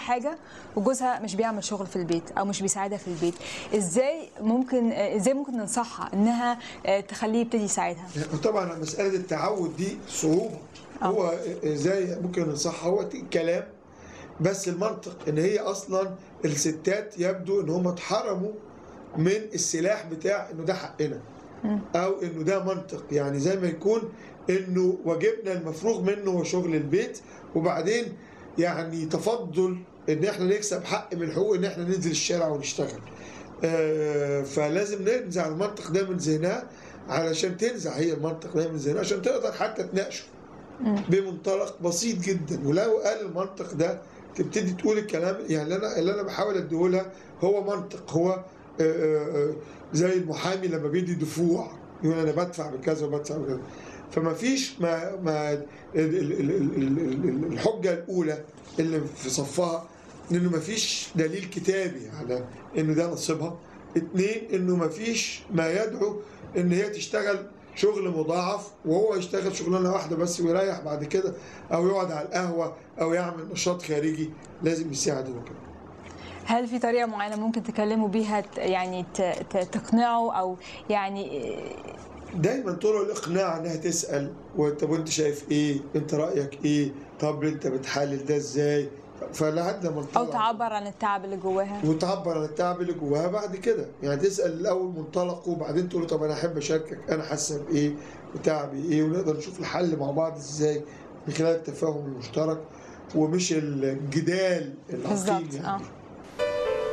حاجه وجوزها مش بيعمل شغل في البيت او مش بيساعدها في البيت ازاي ممكن آه، ازاي ممكن ننصحها انها آه، تخليه يبتدي يساعدها طبعا مسألة التعود دي صعوبة آه. هو ازاي ممكن ننصحها هو كلام بس المنطق ان هي اصلا الستات يبدو ان هم اتحرموا من السلاح بتاع انه ده حقنا او انه ده منطق يعني زي ما يكون انه واجبنا المفروغ منه هو شغل البيت وبعدين يعني تفضل ان احنا نكسب حق من حقوق ان احنا ننزل الشارع ونشتغل آه، فلازم ننزع المنطق ده من ذهنها علشان تنزع هي المنطق ده من ذهنها عشان تقدر حتى تناقشه بمنطلق بسيط جدا ولو قال المنطق ده تبتدي تقول الكلام يعني اللي انا اللي انا بحاول اديهولها هو منطق هو آه، آه، آه، زي المحامي لما بيدي دفوع يقول انا بدفع بكذا وبدفع بكذا فما فيش ما ما ال- ال- ال- ال- ال- الحجه الاولى اللي في صفها انه ما فيش دليل كتابي على انه ده نصيبها اتنين انه ما فيش ما يدعو ان هي تشتغل شغل مضاعف وهو يشتغل شغلانه واحده بس ويريح بعد كده او يقعد على القهوه او يعمل نشاط خارجي لازم يساعد هو كده هل في طريقه معينه ممكن تكلموا بيها ت- يعني ت- ت- تقنعه او يعني آه، دايما طرق الاقناع انها تسال وانت وانت شايف ايه انت رايك ايه طب انت بتحلل ده ازاي فلحد ما او نطلع تعبر عن التعب اللي جواها وتعبر عن التعب اللي جواها بعد كده يعني تسال الاول منطلقه وبعدين تقول له طب انا احب اشاركك انا حاسه بايه وتعبي ايه ونقدر نشوف الحل مع بعض ازاي من خلال التفاهم المشترك ومش الجدال العقيم بالظبط يعني اه